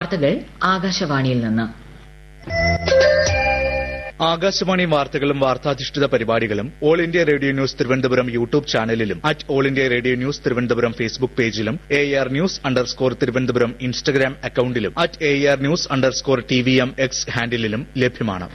വാർത്തകൾ ആകാശവാണിയിൽ നിന്ന് ആകാശവാണി വാർത്തകളും വാർത്താധിഷ്ഠിത പരിപാടികളും All India Radio News Thiruvananthapuram YouTube ചാനലിലും at All India Radio News Thiruvananthapuram Facebook പേജിലും A R news underscore Thiruvananthapuram Instagram അക്കൌണ്ടിലും at A R news underscore T V M X ഹാൻഡിലും ലഭ്യമാണ്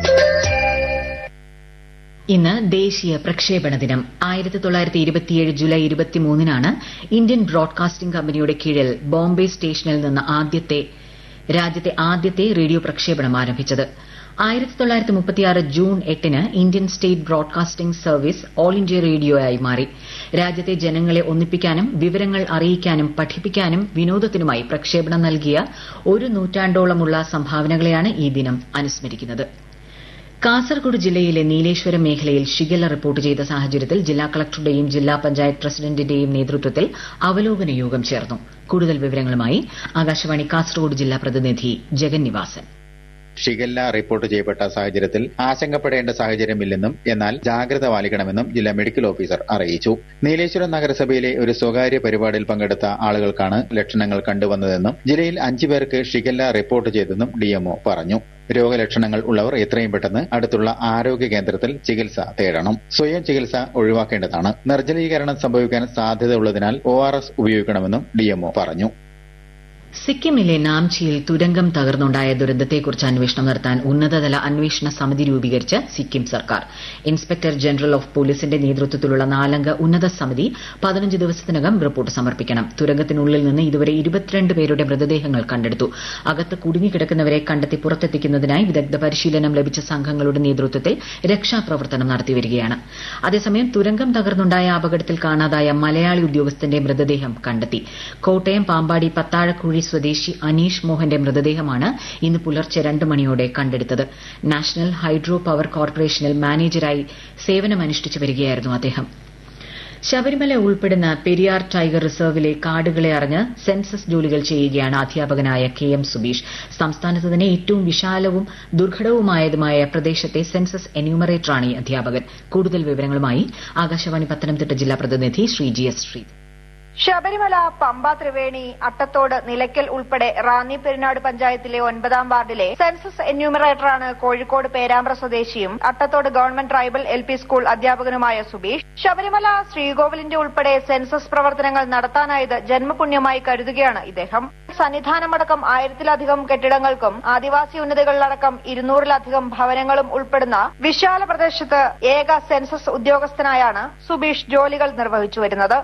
ഇന്ന് ദേശീയ പ്രക്ഷേപണ ദിനം ആയിരത്തി തൊള്ളായിരത്തി ഇരുപത്തിയേഴ് ജൂലൈ ഇരുപത്തിമൂന്നിനാണ് ഇന്ത്യൻ ബ്രോഡ്കാസ്റ്റിംഗ് കമ്പനിയുടെ കീഴിൽ ബോംബെ സ്റ്റേഷനിൽ നിന്ന് ആദ്യത്തെ രാജ്യത്തെ ആദ്യത്തെ റേഡിയോ പ്രക്ഷേപണം ആരംഭിച്ചത് ആയിരത്തി തൊള്ളായിരത്തി മുപ്പത്തിയാറ് ജൂൺ എട്ടിന് Indian State Broadcasting Service All India റേഡിയോയായി മാറി രാജ്യത്തെ ജനങ്ങളെ ഒന്നിപ്പിക്കാനും വിവരങ്ങൾ അറിയിക്കാനും പഠിപ്പിക്കാനും വിനോദത്തിനുമായി പ്രക്ഷേപണം നൽകിയ ഒരു നൂറ്റാണ്ടോളമുള്ള സംഭാവനകളെയാണ് ഈ ദിനം അനുസ്മരിക്കുന്നത് കാസർഗോഡ് ജില്ലയിലെ നീലേശ്വരം മേഖലയിൽ ഷിഗല്ല റിപ്പോർട്ട് ചെയ്ത സാഹചര്യത്തിൽ ജില്ലാ കളക്ടറുടെയും ജില്ലാ പഞ്ചായത്ത് പ്രസിഡന്റിന്റെയും നേതൃത്വത്തിൽ അവലോകന യോഗം ചേർന്നു കൂടുതൽ വിവരങ്ങളുമായി ആകാശവാണി കാസർഗോഡ് ജില്ലാ പ്രതിനിധി ജഗൻ നിവാസൻ ഷിഗല്ല റിപ്പോർട്ട് ചെയ്യപ്പെട്ട സാഹചര്യത്തിൽ ആശങ്കപ്പെടേണ്ട സാഹചര്യമില്ലെന്നും എന്നാൽ ജാഗ്രത പാലിക്കണമെന്നും ജില്ലാ മെഡിക്കൽ ഓഫീസർ അറിയിച്ചു നീലേശ്വരം നഗരസഭയിലെ ഒരു സ്വകാര്യ പരിപാടിയിൽ പങ്കെടുത്ത ആളുകൾക്കാണ് ലക്ഷണങ്ങൾ കണ്ടുവന്നതെന്നും ജില്ലയിൽ അഞ്ചു പേർക്ക് ഷിഗല്ല റിപ്പോർട്ട് ചെയ്തെന്നും ഡിഎംഒ പറഞ്ഞു രോഗലക്ഷണങ്ങൾ ഉള്ളവർ എത്രയും പെട്ടെന്ന് അടുത്തുള്ള ആരോഗ്യ കേന്ദ്രത്തിൽ ചികിത്സ തേടണം സ്വയം ചികിത്സ ഒഴിവാക്കേണ്ടതാണ് നിർജ്ജലീകരണം സംഭവിക്കാൻ സാധ്യതയുള്ളതിനാൽ ഒ ആർ എസ് ഉപയോഗിക്കണമെന്നും ഡിഎംഒ പറഞ്ഞു സിക്കിമിലെ നാംചിയിൽ തുരങ്കം തകർന്നുണ്ടായ ദുരന്തത്തെക്കുറിച്ച് അന്വേഷണം നടത്താൻ ഉന്നതതല അന്വേഷണ സമിതി രൂപീകരിച്ച് സിക്കിം സർക്കാർ ഇൻസ്പെക്ടർ ജനറൽ ഓഫ് പോലീസിന്റെ നേതൃത്വത്തിലുള്ള നാലംഗ ഉന്നത സമിതി പതിനഞ്ച് ദിവസത്തിനകം റിപ്പോർട്ട് സമർപ്പിക്കണം തുരങ്കത്തിനുള്ളിൽ നിന്ന് ഇതുവരെ ഇരുപത്തിരണ്ട് പേരുടെ മൃതദേഹങ്ങൾ കണ്ടെടുത്തു അകത്ത് കുടുങ്ങിക്കിടക്കുന്നവരെ കണ്ടെത്തി പുറത്തെത്തിക്കുന്നതിനായി വിദഗ്ധ പരിശീലനം ലഭിച്ച സംഘങ്ങളുടെ നേതൃത്വത്തിൽ രക്ഷാപ്രവർത്തനം നടത്തിവരികയാണ് അതേസമയം തുരങ്കം തകർന്നുണ്ടായ അപകടത്തിൽ കാണാതായ മലയാളി ഉദ്യോഗസ്ഥന്റെ മൃതദേഹം കണ്ടെത്തി കോട്ടയം പാമ്പാടി പത്താഴക്കുഴി സ്വദേശി അനീഷ് മോഹന്റെ മൃതദേഹമാണ് ഇന്ന് പുലർച്ചെ രണ്ട് മണിയോടെ കണ്ടെടുത്തത് നാഷണൽ ഹൈഡ്രോ പവർ കോർപ്പറേഷനിൽ മാനേജരായി സേവനമനുഷ്ഠിച്ചു വരികയായിരുന്നു അദ്ദേഹം ശബരിമല ഉൾപ്പെടുന്ന പെരിയാർ ടൈഗർ റിസർവിലെ കാടുകളെ അറിഞ്ഞ് സെൻസസ് ജോലികൾ ചെയ്യുകയാണ് അധ്യാപകനായ കെ എം സുബീഷ് സംസ്ഥാനത്ത് തന്നെ ഏറ്റവും വിശാലവും ദുർഘടവുമായതുമായ പ്രദേശത്തെ സെൻസസ് എന്യൂമറേറ്ററാണ് ഈ അധ്യാപകൻ കൂടുതൽ വിവരങ്ങളുമായി ആകാശവാണി പത്തനംതിട്ട ജില്ലാ പ്രതിനിധി ശ്രീ ജി എസ് ശ്രീ ശബരിമല പമ്പ ത്രിവേണി അട്ടത്തോട് നിലയ്ക്കൽ ഉൾപ്പെടെ റാന്നി പെരുന്നാട് പഞ്ചായത്തിലെ ഒൻപതാം വാർഡിലെ സെൻസസ് എന്യൂമറേറ്ററാണ് കോഴിക്കോട് പേരാമ്പ്ര സ്വദേശിയും Attathode government tribal L P school അധ്യാപകനുമായ സുബീഷ് ശബരിമല ശ്രീകോവിലിന്റെ ഉൾപ്പെടെ സെൻസസ് പ്രവർത്തനങ്ങൾ നടത്താനായത് ജന്മപുണ്യമായി കരുതുകയാണ് ഇദ്ദേഹം സന്നിധാനമടക്കം ആയിരത്തിലധികം കെട്ടിടങ്ങൾക്കും ആദിവാസി ഉന്നതികളിലടക്കം ഇരുന്നൂറിലധികം ഭവനങ്ങളും ഉൾപ്പെടുന്ന വിശാല പ്രദേശത്ത് ഏക സെൻസസ് ഉദ്യോഗസ്ഥനായാണ് സുബീഷ് ജോലികൾ നിർവഹിച്ചു വരുന്നത്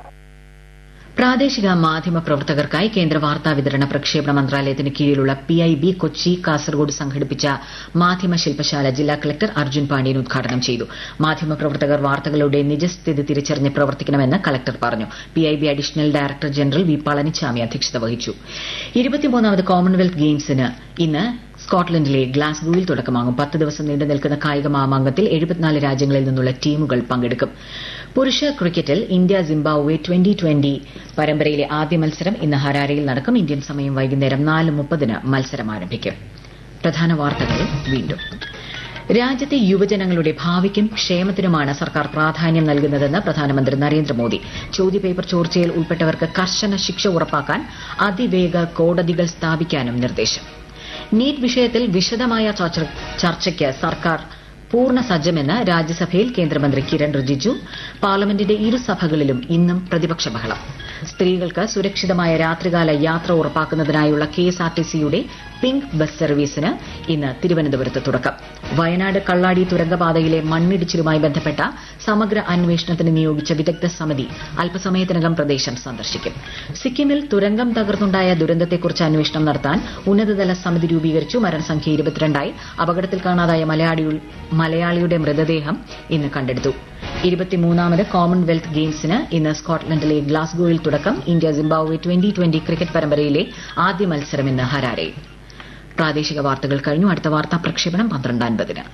പ്രാദേശിക മാധ്യമ പ്രവർത്തകർക്കായി കേന്ദ്ര വാർത്താ വിതരണ പ്രക്ഷേപണ മന്ത്രാലയത്തിന് കീഴിലുള്ള P I B Kochi Kasaragod സംഘടിപ്പിച്ച മാധ്യമ ശില്പശാല ജില്ലാ കളക്ടർ അർജുൻ പാണ്ഡ്യൻ ഉദ്ഘാടനം ചെയ്തു മാധ്യമ പ്രവർത്തകർ വാർത്തകളുടെ നിജസ്ഥിതി തിരിച്ചറിഞ്ഞ് പ്രവർത്തിക്കണമെന്ന് കളക്ടർ പറഞ്ഞു P I B additional director general V Palanichami അധ്യക്ഷത വഹിച്ചു ഇരുപത്തിമൂന്നാമത് കോമൺവെൽത്ത് ഗെയിംസിന് ഇന്ന് സ്കോട്ട്ലൻഡിലെ ഗ്ലാസ്ഗോയിൽ തുടക്കമാകും പത്ത് ദിവസം നീണ്ടു നിൽക്കുന്ന കായിക മാമാങ്കത്തിൽ എഴുപത്തിനാല് രാജ്യങ്ങളിൽ നിന്നുള്ള ടീമുകൾ പങ്കെടുക്കും പുരുഷ ക്രിക്കറ്റിൽ ഇന്ത്യ സിംബാബ്വെ ട്വന്റി ട്വന്റി പരമ്പരയിലെ ആദ്യ മത്സരം ഇന്ന് ഹരാരയിൽ നടക്കും ഇന്ത്യൻ സമയം വൈകുന്നേരം നാല് മുപ്പതിന് മത്സരം ആരംഭിക്കും പ്രധാന വാർത്തകൾ വീണ്ടും രാജ്യത്തെ യുവജനങ്ങളുടെ ഭാവിക്കും ക്ഷേമത്തിനുമാണ് സർക്കാർ പ്രാധാന്യം നൽകുന്നതെന്ന് പ്രധാനമന്ത്രി നരേന്ദ്രമോദി ചോദ്യപേപ്പർ ചോർച്ചയിൽ ഉൾപ്പെട്ടവർക്ക് കർശന ശിക്ഷ ഉറപ്പാക്കാൻ അതിവേഗ കോടതികൾ സ്ഥാപിക്കാനും നിർദ്ദേശം നീറ്റ് വിഷയത്തിൽ വിശദമായ ചർച്ചയ്ക്ക് സർക്കാർ പൂർണ്ണ സജ്ജമെന്ന് രാജ്യസഭയിൽ കേന്ദ്രമന്ത്രി കിരൺ റിജിജു പാർലമെന്റിന്റെ ഇരുസഭകളിലും ഇന്നും പ്രതിപക്ഷ ബഹളം സ്ത്രീകൾക്ക് സുരക്ഷിതമായ രാത്രികാല യാത്ര ഉറപ്പാക്കുന്നതിനായുള്ള കെഎസ്ആർടിസിയുടെ പിങ്ക് ബസ് സർവീസിന് ഇന്ന് തിരുവനന്തപുരത്ത് തുടക്കം വയനാട് കള്ളാടി തുരങ്കപാതയിലെ മണ്ണിടിച്ചിലുമായി ബന്ധപ്പെട്ട സമഗ്ര അന്വേഷണത്തിന് നിയോഗിച്ച വിദഗ്ധ സമിതി അല്പസമയത്തിനകം പ്രദേശം സന്ദർശിക്കും സിക്കിമിൽ തുരങ്കം തകർന്നുണ്ടായ ദുരന്തത്തെക്കുറിച്ച് അന്വേഷണം നടത്താൻ ഉന്നതതല സമിതി രൂപീകരിച്ചു മരണസംഖ്യ ഇരുപത്തിരണ്ടായി അപകടത്തിൽ കാണാതായ മലയാളിയുടെ മൃതദേഹം ഇന്ന് കണ്ടെടുത്തു ഇരുപത്തിമൂന്നാമത് കോമൺവെൽത്ത് ഗെയിംസിന് ഇന്ന് സ്കോട്ട്ലൻഡിലെ ഗ്ലാസ്ഗോയിൽ തുടക്കം India Zimbabwe twenty twenty cricket പരമ്പരയിലെ ആദ്യ മത്സരം ഇന്ന് ഹരാരയിൽ പ്രാദേശിക വാർത്തകൾ കഴിഞ്ഞു അടുത്ത വാർത്താ പ്രക്ഷേപണം പന്ത്രണ്ട് അൻപതിന്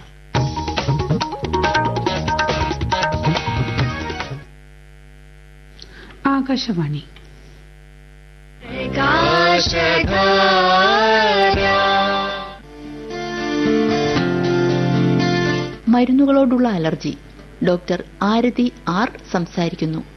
ആകാശവാണി മരുന്നുകളോടുള്ള അലർജി ഡോക്ടർ ആരതി ആർ സംസാരിക്കുന്നു